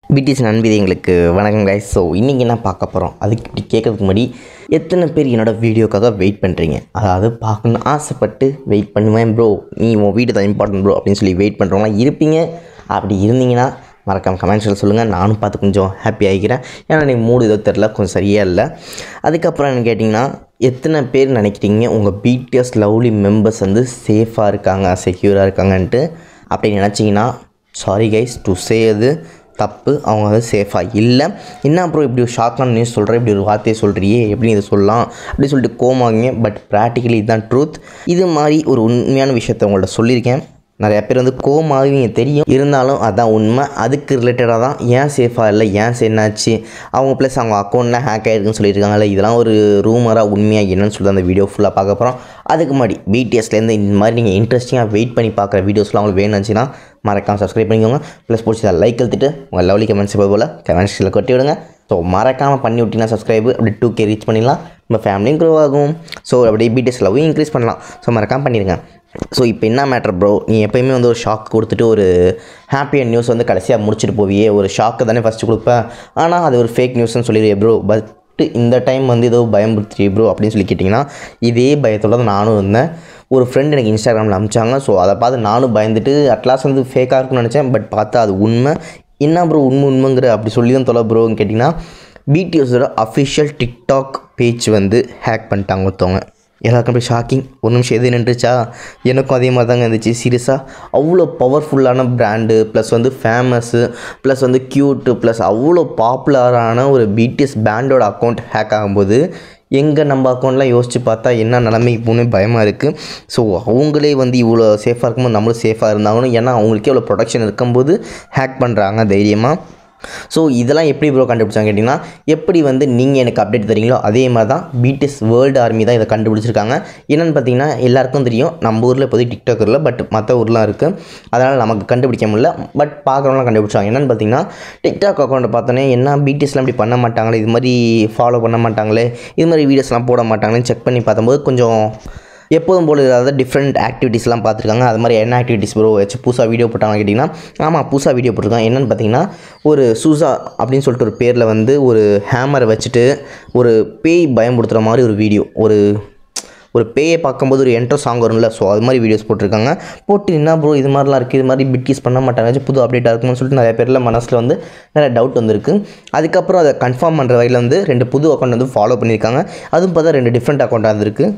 BDS நண்பதிங்களுக்கு வணக்கம் guys so இன்றைக்கி என்ன பார்க்க போகிறோம் அதுக்கு இப்படி கேட்கறதுக்கு முன்னாடி எத்தனை பேர் என்னோடய வீடியோக்காக வெயிட் பண்ணுறீங்க அதாவது பார்க்கணும்னு ஆசைப்பட்டு வெயிட் பண்ணுவேன் ப்ரோ நீ உன் வீடு தான் இம்பார்ட்டன்ட் ப்ரோ அப்படின்னு சொல்லி வெயிட் பண்ணுறவங்களாம் இருப்பீங்க அப்படி இருந்தீங்கன்னா மறக்காம கமெண்ட்ஸில் சொல்லுங்கள் நானும் பார்த்து கொஞ்சம் ஹாப்பி ஆகிக்கிறேன் ஏன்னா எனக்கு மூடு ஏதோ தெரில கொஞ்சம் சரியாக இல்லை அதுக்கப்புறம் என்ன கேட்டிங்கன்னா எத்தனை பேர் நினைக்கிறீங்க உங்கள் பிடிஎஸ் லவ்லி மெம்பர்ஸ் வந்து சேஃபாக இருக்காங்க செக்யூராக இருக்காங்கன்ட்டு அப்படி நினச்சிங்கன்னா சாரி கைஸ் டு சே அது தப்பு அவங்க வந்து சேஃபாக இல்லை என்ன அப்புறம் இப்படி ஒரு ஷாக்கான நியூஸ் சொல்கிறேன் இப்படி ஒரு வார்த்தையை சொல்கிறியே எப்படி இதை சொல்லலாம் அப்படி சொல்லிட்டு கோமாங்க பட் ப்ராக்டிக்கலி இதுதான் ட்ரூத் இது மாதிரி ஒரு உண்மையான விஷயத்த உங்கள்ட்ட சொல்லியிருக்கேன் நிறைய பேர் வந்து கோமாவிங்க தெரியும் இருந்தாலும் அதான் உண்மை அதுக்கு ரிலேட்டடாக தான் ஏன் சேஃபாக இல்லை ஏன் என்னாச்சு அவங்க ப்ளஸ் அவங்க அக்கௌண்ட்டில் ஹேக் ஆகிருக்குன்னு சொல்லியிருக்காங்கல்ல இதெல்லாம் ஒரு ரூமராக உண்மையாக என்னன்னு சொல்லி அந்த வீடியோ ஃபுல்லாக பார்க்க போகிறோம் அதுக்கு முன்னாடி பிடிஎஸ்லேருந்து இந்த மாதிரி நீங்கள் இன்ட்ரெஸ்டிங்காக வெயிட் பண்ணி பார்க்குற வீடியோஸ்லாம் உங்களுக்கு வேணும்னுச்சுன்னா மறக்காமல் சப்ஸ்கிரைப் பண்ணிக்கோங்க ப்ளஸ் பிடிச்சதா லைக் எழுத்துட்டு உங்கள் லவ்லி கமெண்ட்ஸ் போல் கமெண்ட்ஸில் கொட்டி விடுங்க ஸோ மறக்காமல் பண்ணி விட்டிங்கன்னா சப்ஸ்கிரைப் அப்படி டூ கே ரீச் பண்ணிடலாம் நம்ம ஃபேமிலியும் க்ரோ ஆகும் ஸோ அப்படியே பிடிஎஸ் லவ்வும் இன்க்ரீஸ் பண்ணலாம் ஸோ மறக்காமல் பண்ணிடுங்க ஸோ இப்போ என்ன மேட்ரு ப்ரோ நீ எப்போயுமே வந்து ஒரு ஷாக் கொடுத்துட்டு ஒரு ஹாப்பியான நியூஸ் வந்து கடைசியாக முடிச்சுட்டு போவியே ஒரு ஷாக்கு தானே ஃபஸ்ட்டு கொடுப்பேன் ஆனால் அது ஒரு ஃபேக் நியூஸ்னு சொல்லிடுவே ப்ரோ பட் இந்த டைம் வந்து ஏதோ பயம்படுத்தி ப்ரோ அப்படின்னு சொல்லி கேட்டிங்கன்னா இதே பயத்தோட தான் நானும் இருந்தேன் ஒரு ஃப்ரெண்ட் எனக்கு இன்ஸ்டாகிராமில் அனுப்பிச்சாங்க ஸோ அதை பார்த்து நானும் பயந்துட்டு அட்லாஸ் வந்து ஃபேக்காக இருக்கும்னு நினச்சேன் பட் பார்த்தா அது உண்மை என்ன ப்ரோ உண்மை உண்மைங்கிற அப்படி சொல்லி தான் தொலை ப்ரோன்னு கேட்டிங்கன்னா பிடிஎஸோட அஃபிஷியல் டிக்டாக் பேஜ் வந்து ஹேக் பண்ணிட்டாங்க ஒருத்தவங்க எல்லாருக்கும் அப்படியே ஷாக்கிங் ஒரு நிமிஷம் எது நின்றுச்சா எனக்கும் அதே மாதிரி தாங்க இருந்துச்சு சீரியஸாக அவ்வளோ பவர்ஃபுல்லான பிராண்டு ப்ளஸ் வந்து ஃபேமஸ்ஸு ப்ளஸ் வந்து க்யூட்டு ப்ளஸ் அவ்வளோ பாப்புலரான ஒரு பிடிஎஸ் பேண்டோட அக்கௌண்ட் ஹேக் ஆகும்போது எங்கே நம்ம அக்கௌண்ட்லாம் யோசித்து பார்த்தா என்ன நிலைமைக்கு போகணும் பயமாக இருக்குது ஸோ அவங்களே வந்து இவ்வளோ சேஃபாக இருக்கும்போது நம்மளும் சேஃபாக இருந்தாங்கன்னு ஏன்னா அவங்களுக்கே இவ்வளோ ப்ரொடக்ஷன் இருக்கும்போது ஹேக் பண்ணுறாங்க தைரியமாக ஸோ இதெல்லாம் எப்படி ப்ரோ கண்டுபிடிச்சாங்க கேட்டிங்கன்னா எப்படி வந்து நீங்கள் எனக்கு அப்டேட் தரீங்களோ அதே மாதிரி தான் பிடிஎஸ் வேர்ல்டு ஆர்மி தான் இதை கண்டுபிடிச்சிருக்காங்க என்னென்னு பார்த்தீங்கன்னா எல்லாருக்கும் தெரியும் நம்ம ஊரில் இப்போதைக்கு டிக்டாக் இல்லை பட் மற்ற ஊர்லாம் இருக்குது அதனால் நமக்கு கண்டுபிடிக்க முடியல பட் பார்க்குறவங்களாம் கண்டுபிடிச்சாங்க என்னென்னு பார்த்தீங்கன்னா டிக்டாக் அக்கௌண்ட்டை பார்த்தோன்னே என்ன பிடிஎஸ்லாம் இப்படி பண்ண மாட்டாங்களே இது மாதிரி ஃபாலோ பண்ண மாட்டாங்களே இது மாதிரி வீடியோஸ்லாம் போட மாட்டாங்களேன்னு செக் பண்ணி பார்த்தம்போது கொஞ்சம் எப்போதும் போல இல்லாத டிஃப்ரெண்ட் ஆக்டிவிட்டீஸ்லாம் பார்த்துருக்காங்க அது மாதிரி என்ன ஆக்டிவிட்டீஸ் ப்ரோ வச்சு புதுசாக வீடியோ போட்டாங்க கேட்டிங்கன்னா ஆமாம் புதுசாக வீடியோ போட்டிருக்காங்க என்னென்னு பார்த்தீங்கன்னா ஒரு சூசா அப்படின்னு சொல்லிட்டு ஒரு பேரில் வந்து ஒரு ஹேமரை வச்சுட்டு ஒரு பேய் பயம்படுத்துகிற மாதிரி ஒரு வீடியோ ஒரு ஒரு பேயை பார்க்கும்போது ஒரு என்ட்ரோ சாங் வரும்ல ஸோ அது மாதிரி வீடியோஸ் போட்டிருக்காங்க போட்டு என்ன ப்ரோ இது மாதிரிலாம் இருக்குது இது மாதிரி பிட்கீஸ் பண்ண மாட்டாங்க புது அப்டேட்டாக இருக்கும்னு சொல்லிட்டு நிறைய பேரில் மனசில் வந்து நிறைய டவுட் வந்திருக்கு அதுக்கப்புறம் அதை கன்ஃபார்ம் பண்ணுற வகையில் வந்து ரெண்டு புது அக்கௌண்ட் வந்து ஃபாலோ பண்ணியிருக்காங்க அதுவும் பார்த்தா ரெண்டு டிஃப்ரெண்ட் அக்கௌண்ட்டாக இருந்திருக்கு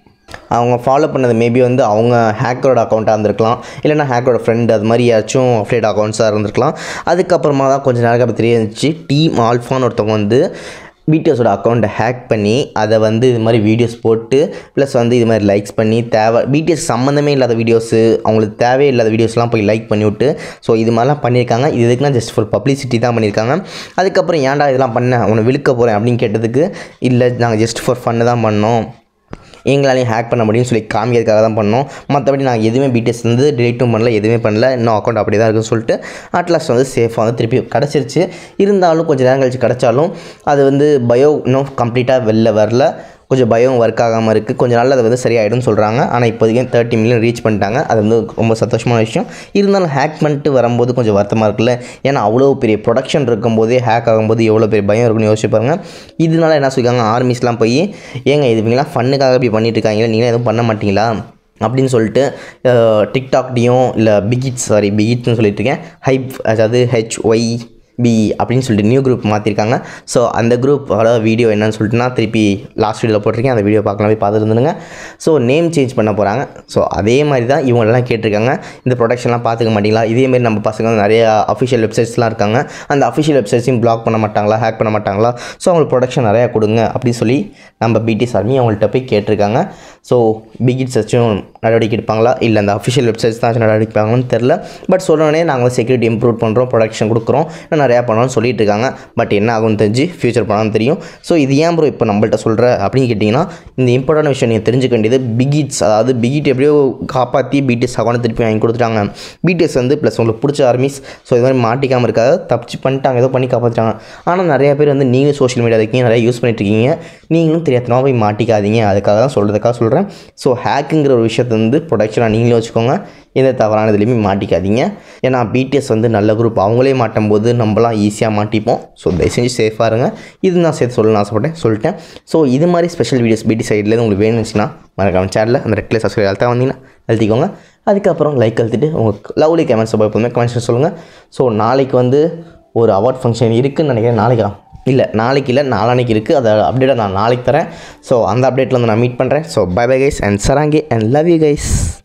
அவங்க ஃபாலோ பண்ணது மேபி வந்து அவங்க ஹேக்கரோட அக்கௌண்ட்டாக இருந்திருக்கலாம் இல்லைனா ஹேக்கரோட ஃப்ரெண்ட் அது மாதிரி யாச்சும் அப்டேட் அக்கௌண்ட்ஸாக இருந்திருக்கலாம் அதுக்கப்புறமா தான் கொஞ்சம் நேரம் அப்புறம் தெரிய இருந்துச்சு டீம் ஆல்ஃபான்னு ஒருத்தவங்க வந்து பிடிஎஸோட அக்கௌண்ட்டை ஹேக் பண்ணி அதை வந்து இது மாதிரி வீடியோஸ் போட்டு ப்ளஸ் வந்து இது மாதிரி லைக்ஸ் பண்ணி தேவை பிடிஎஸ் சம்மந்தமே இல்லாத வீடியோஸு அவங்களுக்கு தேவையில்லாத வீடியோஸ்லாம் போய் லைக் பண்ணிவிட்டு ஸோ இது மாதிரிலாம் பண்ணியிருக்காங்க இது எதுக்குன்னா ஜஸ்ட் ஃபார் பப்ளிசிட்டி தான் பண்ணியிருக்காங்க அதுக்கப்புறம் ஏன்டா இதெல்லாம் பண்ணேன் உன்னை விழுக்க போகிறேன் அப்படின்னு கேட்டதுக்கு இல்லை நாங்கள் ஜஸ்ட் ஃபார் ஃபன்னு தான் பண்ணோம் எங்களாலையும் ஹேக் பண்ண முடியும்னு சொல்லி காமிக்கிறதுக்காக தான் பண்ணோம் மற்றபடி நாங்கள் எதுவுமே பிடிஎஸ் வந்து டிலீட்டும் பண்ணல எதுவுமே பண்ணல இன்னும் அக்கௌண்ட் அப்படி தான் இருக்குன்னு சொல்லிட்டு அட்லாஸ்ட் வந்து சேஃபாக வந்து திருப்பி கிடச்சிருச்சு இருந்தாலும் கொஞ்சம் நேரம் கழிச்சு கிடச்சாலும் அது வந்து பயோ இன்னும் கம்ப்ளீட்டாக வெளில வரல கொஞ்சம் பயம் ஒர்க் ஆகாமல் இருக்குது கொஞ்சம் நாள் அது வந்து சரியாயிடும்னு சொல்கிறாங்க ஆனால் இப்போதைக்கு தேர்ட்டி மில்லியன் ரீச் பண்ணிட்டாங்க அது வந்து ரொம்ப சந்தோஷமான விஷயம் இருந்தாலும் ஹேக் பண்ணிட்டு வரும்போது கொஞ்சம் வருத்தமாக இருக்குல்ல ஏன்னா அவ்வளோ பெரிய ப்ரொடக்ஷன் இருக்கும்போதே ஹேக் ஆகும்போது எவ்வளோ பெரிய பயம் இருக்குன்னு யோசிச்சு பாருங்க இதனால என்ன சொல்லியிருக்காங்க ஆர்மிஸ்லாம் போய் ஏங்க இது இவங்களாம் ஃபன்னுக்காக இப்படி பண்ணிட்டு இருக்காங்களே நீங்களே எதுவும் பண்ண மாட்டீங்களா அப்படின்னு சொல்லிட்டு டிக்டாக்டையும் இல்லை பிகிட்ஸ் சாரி பிகிட்ஸ்னு சொல்லிட்டு இருக்கேன் ஹைப் அதாவது ஹெச் ஒய் பி அப்படின்னு சொல்லிட்டு நியூ குரூப் மாற்றிருக்காங்க ஸோ அந்த குரூப்போட வீடியோ என்னன்னு சொல்லிட்டு நான் திருப்பி லாஸ்ட் வீடியோவில் போட்டிருக்கேன் அந்த வீடியோ பார்க்கலாம் போய் பார்த்துட்டு இருந்துருங்க ஸோ நேம் சேஞ்ச் பண்ண போகிறாங்க ஸோ அதே மாதிரி தான் இவங்களெல்லாம் கேட்டிருக்காங்க இந்த ப்ரொடக்ஷன்லாம் பார்த்துக்க மாட்டீங்களா இதேமாரி நம்ம பசங்க வந்து நிறைய அஃபிஷியல் வெப்சைட்ஸ்லாம் இருக்காங்க அந்த அஃபிஷியல் வெப்சைட்ஸையும் பிளாக் பண்ண மாட்டாங்களா ஹேக் பண்ண மாட்டாங்களா ஸோ அவங்களுக்கு ப்ரொடக்ஷன் நிறையா கொடுங்க அப்படின்னு சொல்லி நம்ம பிடிஎஸ் ஆர்மி அவங்கள்ட்ட போய் கேட்டிருக்காங்க ஸோ பிகிட்ஸ் வச்சும் நடவடிக்கை எடுப்பாங்களா இல்லை அந்த அஃபிஷியல் வெப்சைட்ஸ் தான் வச்சு நடவடிக்கை எடுப்பாங்கன்னு தெரில பட் சொன்னோடனே நாங்கள் வந்து செக்யூரிட்டி இம்ப்ரூவ் பண்ணுறோம் ப்ரொடக்ஷன் கொடுக்குறோம் இன்னும் நிறையா பண்ணணும்னு சொல்லிட்டு இருக்காங்க பட் என்ன ஆகும்னு தெரிஞ்சு ஃபியூச்சர் பண்ணாலும் தெரியும் ஸோ இது ஏன் ப்ரோ இப்போ நம்மள்ட்ட சொல்கிற அப்படின்னு கேட்டிங்கன்னா இந்த இம்பார்ட்டன்ட் விஷயம் நீங்கள் தெரிஞ்சுக்க வேண்டியது பிகிட்ஸ் அதாவது பிகிட் எப்படியோ காப்பாற்றி பிடிஎஸ் அக்கௌண்ட் திருப்பி வாங்கி கொடுத்துட்டாங்க பிடிஎஸ் வந்து ப்ளஸ் உங்களுக்கு பிடிச்ச ஆர்மிஸ் ஸோ இது மாதிரி மாட்டிக்காமல் இருக்காது தப்பிச்சு பண்ணிட்டாங்க ஏதோ பண்ணி காப்பாற்றிட்டாங்க ஆனால் நிறைய பேர் வந்து நீங்களும் சோஷியல் மீடியா இருக்கீங்க நிறைய யூஸ் பண்ணிட்டு இருக்கீங்க நீங்களும் தெரியாதனமா போய் மாட்டிக்காதீங்க அதுக்காக தான் சொல்கிறதுக்காக சொல்கிறேன் ஸோ ஹேக்குங்கிற ஒரு விஷயத்தை வந்து ப்ரொடக்ஷனாக நீங்களே வச்சுக்கோங்க எந்த தவறான இதுலேயுமே மாட்டிக்காதீங்க ஏன்னா பிடிஎஸ் வந்து நல்ல குரூப் அவங்களே மாட்டும் போது நம்மலாம் ஈஸியாக மாட்டிப்போம் ஸோ தயவு செஞ்சு சேஃபாக இருங்க இது நான் சேர்த்து சொல்லணும்னு ஆசைப்பட்டேன் சொல்லிட்டேன் ஸோ இது மாதிரி ஸ்பெஷல் வீடியோஸ் பிடி சைட்லேருந்து உங்களுக்கு வேணுச்சுன்னா மறக்காம சேனலில் அந்த ரெட் கலர் சப்ஸ்கிரைப் அழுத்தா வந்தீங்கன்னா அழுத்திக்கோங்க அதுக்கப்புறம் லைக் அழுத்திட்டு உங்களுக்கு லவ்லி கமெண்ட்ஸ் எப்போதுமே கமெண்ட்ஸ் சொல்லுங்கள் ஸோ நாளைக்கு வந்து ஒரு அவார்ட் ஃபங்க்ஷன் இருக்குதுன்னு நினைக்கிறேன் நாளைக்கா இல்லை நாளைக்கு இல்லை நாளானைக்கு இருக்குது அதை அப்டேட்டை நான் நாளைக்கு தரேன் ஸோ அந்த அப்டேட்டில் வந்து நான் மீட் பண்ணுறேன் so bye bye guys and சராங்கே அண்ட் லவ் யூ கைஸ்